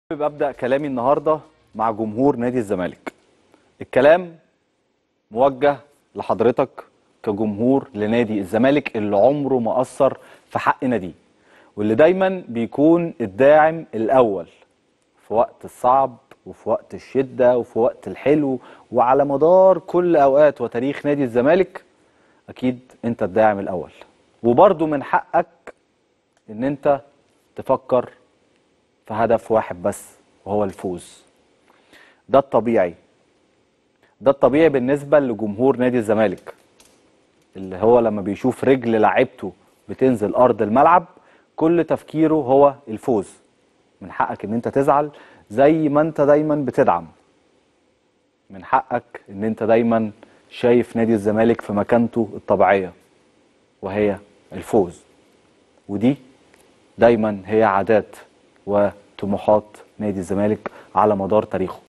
حابب ابدا كلامي النهارده مع جمهور نادي الزمالك الكلام موجه لحضرتك كجمهور لنادي الزمالك اللي عمره ما اثر في حق ناديه واللي دايما بيكون الداعم الاول في وقت الصعب وفي وقت الشده وفي وقت الحلو وعلى مدار كل اوقات وتاريخ نادي الزمالك اكيد انت الداعم الاول وبرضه من حقك ان انت تفكر في هدف واحد بس وهو الفوز ده الطبيعي ده الطبيعي بالنسبة لجمهور نادي الزمالك اللي هو لما بيشوف رجل لعيبته بتنزل أرض الملعب كل تفكيره هو الفوز من حقك ان انت تزعل زي ما انت دايما بتدعم من حقك ان انت دايما شايف نادي الزمالك في مكانته الطبيعية وهي الفوز ودي دايما هي عادات وطموحات نادي الزمالك على مدار تاريخه